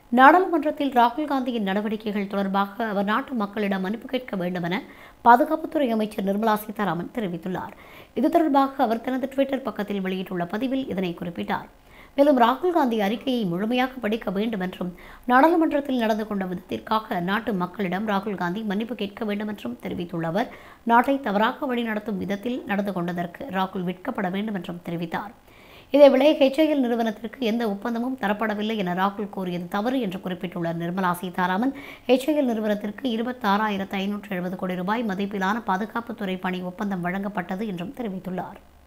நாடாளுமன்றத்தில் ராகுல் காந்தியின் நடவடிக்கைகள் தொடர்பாக அவர் நாட்டு மக்களிடம் மன்னிப்பு கேட்க வேண்டும் என பாதுகாப்புத்துறை அமைச்சர் நிர்மலா சீதாராமன் தெரிவித்துள்ளார் இது தொடர்பாக அவர் தனது ட்விட்டர் பக்கத்தில் வெளியிட்டுள்ள பதிவில் இதனை குறிப்பிட்டார் மேலும் ராகுல் காந்தி அறிக்கையை முழுமையாக படிக்க வேண்டும் என்றும் நாடாளுமன்றத்தில் நடந்து கொண்ட விதத்திற்காக நாட்டு மக்களிடம் ராகுல் காந்தி மன்னிப்பு கேட்க வேண்டும் என்றும் தெரிவித்துள்ள அவர் நாட்டை தவறாக வழிநடத்தும் விதத்தில் நடந்து கொண்டதற்கு ராகுல் விட்கப்பட வேண்டும் என்றும் தெரிவித்தார் இதேவேளை ஹெச்ஐஎல் நிறுவனத்திற்கு எந்த ஒப்பந்தமும் தரப்படவில்லை என ராகுல் கூறியது தவறு என்று குறிப்பிட்டுள்ள நிர்மலா சீதாராமன் ஹெச்ஐஎல் நிறுவனத்திற்கு இருபத்தாறாயிரத்து ஐநூற்று எழுபது கோடி ரூபாய் மதிப்பிலான பாதுகாப்புத்துறை பணி ஒப்பந்தம் வழங்கப்பட்டது என்றும் தெரிவித்துள்ளார்